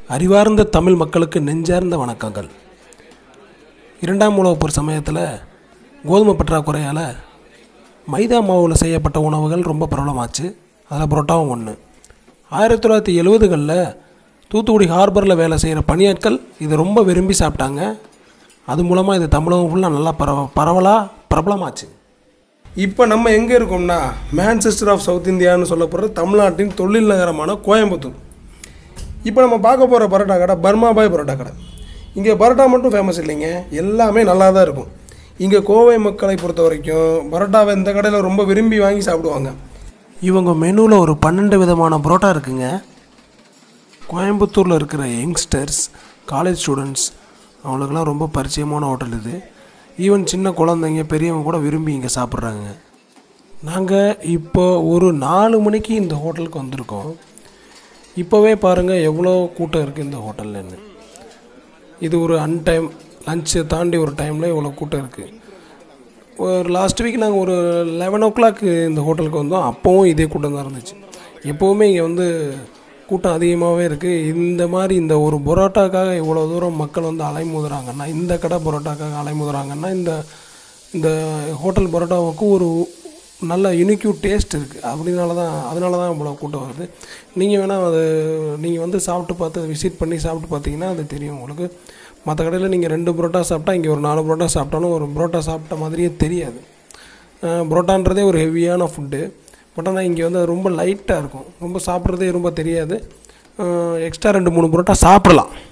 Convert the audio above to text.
அறிவார்ந்த தமிழ் மக்களுக்கு நெஞ்சார்ந்த வணக்கங்கள் இரண்டாம் உலகப் போர் சமயத்தில் கோதுமை பற்றாக்குறையால் மைதா மாவில் செய்யப்பட்ட உணவுகள் ரொம்ப பிரபலமாச்சு அதில் புரோட்டாவும் ஒன்று ஆயிரத்தி தொள்ளாயிரத்தி எழுபதுகளில் தூத்துக்குடி ஹார்பரில் வேலை செய்கிற பணியாட்கள் இதை ரொம்ப விரும்பி சாப்பிட்டாங்க அது மூலமாக இது தமிழகம் ஃபுல்லாக நல்லா பரவ பரவலாக பிரபலமாச்சு இப்போ நம்ம எங்கே இருக்கோம்னா மேன்செஸ்டர் ஆஃப் சவுத் இந்தியான்னு சொல்லப்படுற தமிழ்நாட்டின் தொழில் நகரமான கோயம்புத்தூர் இப்போ நம்ம பார்க்க போகிற பரோட்டா கடை பர்மாபாய் பரோட்டா கடை இங்கே பரோட்டா மட்டும் ஃபேமஸ் இல்லைங்க எல்லாமே நல்லா தான் இருக்கும் இங்கே கோவை மக்களை பொறுத்த வரைக்கும் பரோட்டாவை இந்த கடையில் ரொம்ப விரும்பி வாங்கி சாப்பிடுவாங்க இவங்க மெனுவில் ஒரு பன்னெண்டு விதமான பரோட்டா இருக்குங்க கோயம்புத்தூரில் இருக்கிற யங்ஸ்டர்ஸ் காலேஜ் ஸ்டூடெண்ட்ஸ் அவங்களுக்கெல்லாம் ரொம்ப பரிச்சயமான ஹோட்டல் இது ஈவன் சின்ன குழந்தைங்க பெரியவங்க கூட விரும்பி இங்கே சாப்பிட்றாங்க நாங்கள் இப்போ ஒரு நாலு மணிக்கு இந்த ஹோட்டலுக்கு வந்திருக்கோம் இப்போவே பாருங்கள் எவ்வளோ கூட்டம் இருக்குது இந்த ஹோட்டல்லன்னு இது ஒரு அன்டைம் லஞ்சை தாண்டி ஒரு டைமில் இவ்வளோ கூட்டம் இருக்குது ஒரு லாஸ்ட் வீக் நாங்கள் ஒரு லெவன் ஓ கிளாக் இந்த ஹோட்டலுக்கு வந்தோம் அப்போவும் இதே கூட்டம் தான் இருந்துச்சு எப்போவுமே இங்கே வந்து கூட்டம் அதிகமாகவே இருக்குது இந்த மாதிரி இந்த ஒரு பரோட்டாக்காக இவ்வளோ தூரம் மக்கள் வந்து அலைமுதுறாங்கன்னா இந்த கடை பரோட்டாக்காக அலைமுதுறாங்கன்னா இந்த இந்த ஹோட்டல் பரோட்டாவுக்கு ஒரு நல்ல யூனிக்யூ டேஸ்ட் இருக்குது அப்படினால தான் அதனால தான் இவ்வளோ கூட்டம் வருது நீங்கள் வேணால் அது நீங்கள் வந்து சாப்பிட்டு பார்த்து விசிட் பண்ணி சாப்பிட்டு பார்த்தீங்கன்னா அது தெரியும் உங்களுக்கு மற்ற கடையில் நீங்கள் ரெண்டு புரோட்டா சாப்பிட்டா இங்கே ஒரு நாலு புரோட்டா சாப்பிட்டாலும் ஒரு புரோட்டா சாப்பிட்ட மாதிரியே தெரியாது அஹ் புரோட்டான்றதே ஒரு ஹெவியான ஃபுட்டு பட் ஆனால் இங்கே வந்து அது ரொம்ப லைட்டாக இருக்கும் ரொம்ப சாப்பிட்றதே ரொம்ப தெரியாது எக்ஸ்ட்ரா ரெண்டு மூணு புரோட்டா சாப்பிடலாம்